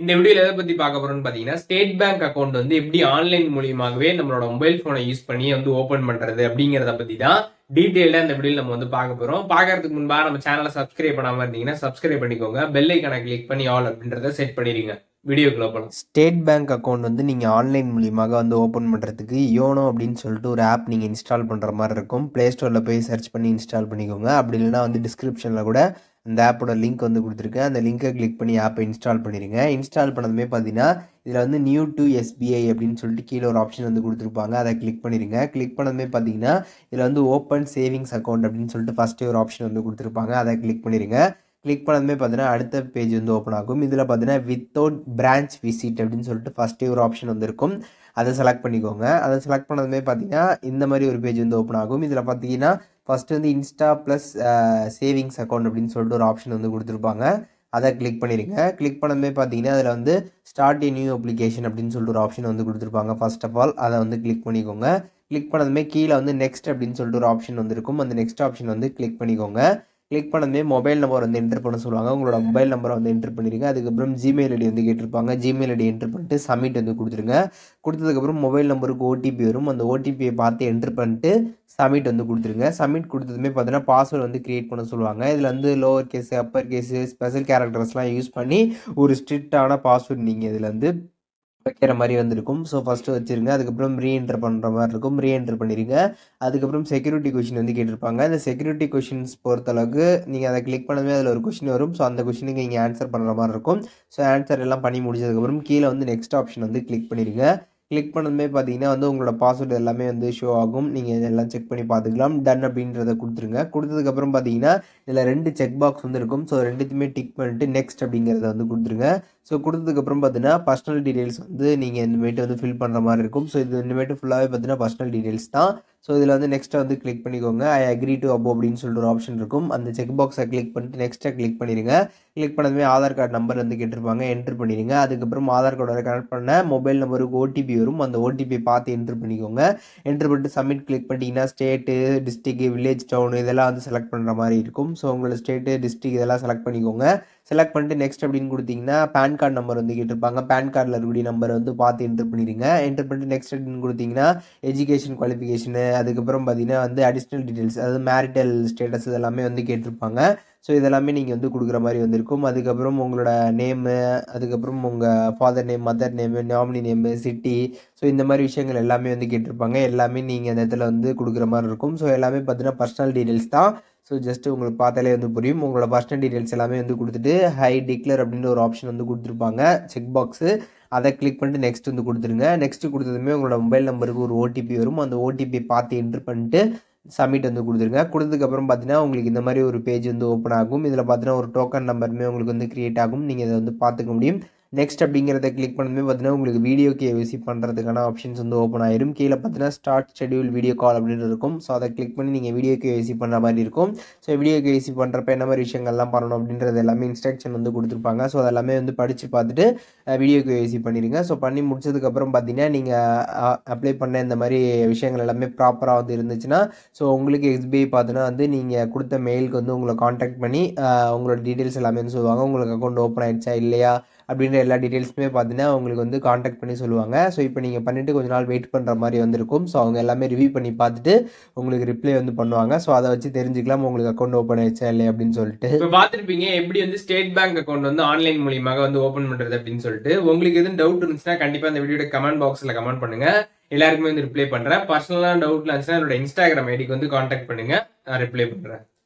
இந்த வீடியோல எதை பத்தி பார்க்க போறோம்னு பாத்தீங்கன்னா ஸ்டேட் பேங்க் அக்கௌண்ட் வந்து எப்படி ஆன்லைன் மூலியமாகவே நம்மளோட மொபைல் போனை யூஸ் பண்ணி வந்து ஓபன் பண்றது அப்படிங்கறத பத்தி தான் டீடைல்டா இந்த வீடியோல நம்ம வந்து பார்க்க போறோம் பார்க்கறதுக்கு முன்பா நம்ம சேனலை சப்ஸ்கிரைப் பண்ணாம இருந்தீங்கன்னா சப்ஸ்கிரைப் பண்ணிக்கோங்க பெல் ஐக்கனை கிளிக் பண்ணி ஆல் அப்படின்றத செட் பண்ணிடுங்க வீடியோக்குள்ள போகலாம் ஸ்டேட் பேங்க் அக்கௌண்ட் வந்து நீங்கள் ஆன்லைன் மூலியமாக வந்து ஓப்பன் பண்ணுறதுக்கு யோனோ அப்படின்னு சொல்லிட்டு ஒரு ஆப் நீங்கள் இன்ஸ்டால் பண்ணுற மாதிரி இருக்கும் ப்ளே ஸ்டோரில் போய் சர்ச் பண்ணி இன்ஸ்டால் பண்ணிக்கோங்க அப்படி இல்லைனா வந்து டிஸ்கிரிப்ஷனில் கூட அந்த ஆப்போட லிங்க் வந்து கொடுத்துருக்கேன் அந்த லிங்கை கிளிக் பண்ணி ஆப்பை இன்ஸ்டால் பண்ணிடுங்க இன்ஸ்டால் பண்ணதுமே பார்த்தீங்கன்னா இதில் வந்து நியூ டு எஸ்பிஐ அப்படின்னு சொல்லிட்டு கீழே ஒரு ஆப்ஷன் வந்து கொடுத்துருப்பாங்க அதை கிளிக் பண்ணிடுங்க கிளிக் பண்ணதுமே பார்த்தீங்கன்னா இதில் வந்து ஓப்பன் சேவிங்ஸ் அக்கௌண்ட் அப்படின்னு சொல்லிட்டு ஃபஸ்ட்டே ஒரு ஆப்ஷன் வந்து கொடுத்துருப்பாங்க அதை கிளிக் பண்ணிடுங்க கிளிக் பண்ணதுமே பார்த்தீங்கன்னா அடுத்த பேஜ் வந்து ஓப்பன் ஆகும் இதில் பார்த்தீங்கன்னா வித்தவுட் பிரான்ச் விசிட் அப்படின்னு சொல்லிட்டு ஃபஸ்ட்டே ஒரு ஆப்ஷன் வந்து இருக்கும் அதை செலக்ட் பண்ணிக்கோங்க அதை செலக்ட் பண்ணதுமே பார்த்தீங்கன்னா இந்த மாதிரி ஒரு பேஜ் வந்து ஓப்பன் ஆகும் இதில் பார்த்தீங்கன்னா ஃபஸ்ட்டு வந்து இன்ஸ்டா ப்ளஸ் சேவிங்ஸ் அக்கௌண்ட் அப்படின்னு சொல்லிட்டு ஒரு ஆப்ஷன் வந்து கொடுத்துருப்பாங்க அதை கிளிக் பண்ணிடுங்க கிளிக் பண்ணதுமே பார்த்தீங்கன்னா அதில் வந்து ஸ்டார்ட் ஏ நியூ அப்ளிகேஷன் அப்படின்னு சொல்லிட்டு ஒரு ஆப்ஷன் வந்து கொடுத்துருப்பாங்க ஃபர்ஸ்ட் ஆஃப் ஆல் அதை வந்து கிளிக் பண்ணிக்கோங்க கிளிக் பண்ணதுமே கீழே வந்து நெக்ஸ்ட் அப்படின்னு சொல்லிட்டு ஒரு ஆப்ஷன் வந்து இருக்கும் அந்த நெக்ஸ்ட் ஆப்ஷன் வந்து கிளிக் பண்ணிக்கோங்க கிளிக் பண்ணதுமே மொபைல் நம்பர் வந்து என்டர் பண்ண சொல்லுவாங்க உங்களோட மொபைல் நம்பரை வந்து என்டர் பண்ணிடுங்க அதுக்கப்புறம் ஜிமெயில் ஐடி வந்து கேட்டிருப்பாங்க ஜிமெயில் ஐடி என்டர் பண்ணிட்டு சப்மிட் வந்து கொடுத்துருங்க கொடுத்ததுக்கப்புறம் மொபைல் நம்பருக்கு ஓடிபி வரும் அந்த ஓடிபியை பார்த்து என்டர் பண்ணிட்டு சப்மிட் வந்து கொடுத்துருங்க சப்மிட் கொடுத்ததுமே பார்த்தீங்கன்னா பாஸ்வேர்டு வந்து கிரியேட் பண்ண சொல்லுவாங்க இதில் வந்து lower case upper case special கேரக்டர்ஸ்லாம் யூஸ் பண்ணி ஒரு ஸ்ட்ரிக்டான பாஸ்வேர்டு நீங்கள் இதில் வந்து வைக்கிற மாதிரி வந்திருக்கும் ஸோ ஃபஸ்ட்டு வச்சுருங்க அதுக்கப்புறம் ரீஎன்டர் பண்ணுற மாதிரி இருக்கும் ரீஎன்டர் பண்ணிடுங்க அதுக்கப்புறம் செக்யூரிட்டி கொஷின் வந்து கேட்டிருப்பாங்க இந்த செக்யூரிட்டி கொஷின்ஸ் பொறுத்தளவுக்கு நீங்கள் அதை கிளிக் பண்ணவே அதில் ஒரு கொஷின் வரும் ஸோ அந்த கொஷினுக்கு நீங்கள் ஆன்சர் பண்ணுற மாதிரி இருக்கும் ஸோ ஆன்சர் எல்லாம் பண்ணி முடிச்சதுக்கப்புறம் கீழே வந்து நெக்ஸ்ட் ஆப்ஷன் வந்து கிளிக் பண்ணிடுங்க கிளிக் பண்ணதுமே பார்த்தீங்கன்னா வந்து உங்களோட பாஸ்வேர்டு எல்லாமே வந்து ஷோ ஆகும் நீங்கள் இதெல்லாம் செக் பண்ணி பார்த்துக்கலாம் டன் அப்படின்றத கொடுத்துருங்க கொடுத்ததுக்கப்புறம் பார்த்தீங்கன்னா இதில் ரெண்டு செக் பாக்ஸ் வந்து இருக்கும் ஸோ ரெண்டுத்தையுமே டிக் பண்ணிட்டு நெக்ஸ்ட் அப்படிங்கிறத வந்து கொடுத்துருங்க ஸோ கொடுத்ததுக்கப்புறம் பார்த்தீங்கன்னா பர்சனல் டீடைல்ஸ் வந்து நீங்கள் இனிமேட்டு வந்து ஃபில் பண்ணுற மாதிரி இருக்கும் ஸோ இது இனிமேட்டு ஃபுல்லாகவே பார்த்தீங்கன்னா பர்சனல் டீடைல்ஸ் தான் ஸோ இதில் வந்து நெக்ஸ்ட்டை வந்து கிளிக் பண்ணிக்கோங்க ஐ அக்ரி டு அபோ அப்படின்னு சொல்லிட்டு ஒரு ஆப்ஷன் இருக்கும் அந்த செக் பாக்ஸை கிளிக் பண்ணிட்டு நெக்ஸ்ட்டை கிளிக் பண்ணிடுங்க கிளிக் பண்ணதுமே ஆதார் கார்டு நம்பர் வந்து கேட்டிருப்பாங்க என்ட்ரு பண்ணிடுங்க அதுக்கப்புறம் ஆதார் கார்டோட கனெக்ட் பண்ண மொபைல் நம்பருக்கு ஓடிபி வரும் அந்த ஓடிபி பார்த்து என்ட்ரு பண்ணிக்கோங்க என்ட்ரு பண்ணிட்டு சப்மிட் கிளிக் பண்ணிட்டீங்கன்னா ஸ்டேட்டு டிஸ்ட்ரிக்ட் வில்லேஜ் டவுன் இதெல்லாம் வந்து செலக்ட் பண்ணுற மாதிரி இருக்கும் ஸோ உங்களோட ஸ்டேட்டு டிஸ்ட்ரிக் இதெல்லாம் செலக்ட் பண்ணிக்கோங்க செலக்ட் பண்ணிட்டு நெக்ஸ்ட் அப்படின்னு கொடுத்தீங்கன்னா பேன் கார்டு நம்பர் வந்து கேட்டிருப்பாங்க பேன் கார்டில் இருக்கக்கூடிய நம்பரை வந்து பார்த்து என்ட்ரு பண்ணிடுங்க என்ட்ரு பண்ணிட்டு நெக்ஸ்ட் அப்படின்னு கொடுத்தீங்கன்னா எஜுகேஷன் குவாலிஃபிகேஷனு அதுக்கப்புறம் பார்த்தீங்கன்னா வந்து அடிஷ்னல் டீட்டெயில்ஸ் அதாவது மேரிட்டல் ஸ்டேட்டஸ் இதெல்லாமே வந்து கேட்டிருப்பாங்க ஸோ இதெல்லாமே நீங்கள் வந்து கொடுக்குற மாதிரி வந்திருக்கும் அதுக்கப்புறம் உங்களோட நேமு அதுக்கப்புறம் உங்கள் father name mother name nominee name city so இந்த மாதிரி விஷயங்கள் எல்லாமே வந்து கேட்டிருப்பாங்க எல்லாமே நீங்கள் அந்த இடத்துல வந்து கொடுக்குற மாதிரி இருக்கும் ஸோ எல்லாமே பார்த்தீங்கன்னா பர்சனல் டீட்டெயில்ஸ் தான் ஸோ ஜஸ்ட் உங்களுக்கு பார்த்தாலே வந்து புரியும் உங்களோட பர்சனல் டீட்டெயில்ஸ் எல்லாமே வந்து கொடுத்துட்டு ஹை டிக்ளர் அப்படின்ற ஒரு ஆப்ஷன் வந்து கொடுத்துருப்பாங்க செக் பாக்ஸு அதை கிளிக் பண்ணிட்டு நெக்ஸ்ட் வந்து கொடுத்துருங்க நெக்ஸ்ட் கொடுத்ததுமே உங்களோட மொபைல் நம்பருக்கு ஒரு ஓடிபி வரும் அந்த ஓடிபி பார்த்து என்ட்ரு பண்ணிட்டு சப்மிட் வந்து கொடுத்துருங்க கொடுத்ததுக்கப்புறம் பார்த்தீங்கன்னா உங்களுக்கு இந்த மாதிரி ஒரு பேஜ் வந்து ஓப்பன் ஆகும் இதில் பார்த்தீங்கன்னா ஒரு டோக்கன் நம்பருமே உங்களுக்கு வந்து க்ரியேட் ஆகும் நீங்கள் இதை வந்து பார்த்துக்க முடியும் நெக்ஸ்ட் அப்படிங்கிறத கிளிக் பண்ணதுமே பார்த்தீங்கன்னா உங்களுக்கு வீடியோ கேவிசி பண்ணுறதுக்கான ஆப்ஷன்ஸ் வந்து ஓப்பன் ஆயிரும் கீழே பார்த்தீங்கன்னா ஸ்டார்ட் ஷெடியூல் வீடியோ கால் அப்படின்னு இருக்கும் ஸோ அதை கிளிக் பண்ணி நீங்கள் வீடியோ கேவிசி பண்ணுற மாதிரி இருக்கும் ஸோ வீடியோ கேவிசி பண்ணுறப்ப என்ன மாதிரி விஷயங்கள்லாம் பண்ணணும் அப்படின்றது எல்லாமே இன்ஸ்ட்ரக்ஷன் வந்து கொடுத்துருப்பாங்க ஸோ அதெல்லாமே வந்து படித்து பார்த்துட்டு வீடியோ கேவிசி பண்ணிடுங்க ஸோ பண்ணி முடிச்சதுக்கப்புறம் பார்த்தீங்கன்னா நீங்கள் அப்ளை பண்ண இந்த மாதிரி விஷயங்கள் எல்லாமே ப்ராப்பராக வந்து இருந்துச்சுன்னா ஸோ உங்களுக்கு எஸ்பிஐ பார்த்தோன்னா வந்து நீங்கள் கொடுத்த மெயிலுக்கு வந்து உங்களை காண்டாக்ட் பண்ணி உங்களோட டீட்டெயில்ஸ் எல்லாமே வந்து சொல்லுவாங்க உங்களுக்கு அக்கௌண்ட் ஓப்பன் ஆயிடுச்சா இல்லையா அப்படின்ற எல்லா டீட்டெயில்ஸுமே பார்த்தீங்கன்னா உங்களுக்கு வந்து காண்டாக்ட் பண்ணி சொல்லுவாங்க ஸோ இப்போ நீங்கள் பண்ணிவிட்டு கொஞ்ச நாள் வெயிட் பண்ணுற மாதிரி வந்திருக்கும் ஸோ அவங்க எல்லாமே ரிவ்யூ பண்ணி பார்த்துட்டு உங்களுக்கு ரிப்ளை வந்து பண்ணுவாங்க ஸோ அதை வச்சு தெரிஞ்சுக்கலாம் உங்களுக்கு அக்கௌண்ட் ஓப்பன் ஆயிடுச்சா இல்லை அப்படின்னு சொல்லிட்டு இப்போ பார்த்துருப்பீங்க எப்படி வந்து ஸ்டேட் பேங்க் அக்கௌண்ட் வந்து ஆன்லைன் மூலியமாக வந்து ஓபன் பண்றது அப்படின்னு சொல்லிட்டு உங்களுக்கு எதுவும் டவுட் இருந்துச்சுன்னா கண்டிப்பா இந்த வீடியோட கமெண்ட் பாக்ஸ்ல கமெண்ட் பண்ணுங்க எல்லாருக்குமே வந்து ரிப்ளை பண்றேன் பர்சனலான டவுட்ல இருந்துச்சுன்னா என்னோட இன்ஸ்டாகிராம் ஐடிக்கு வந்து காண்டாக்ட் பண்ணுங்க நான் ரிப்ளை பண்றேன்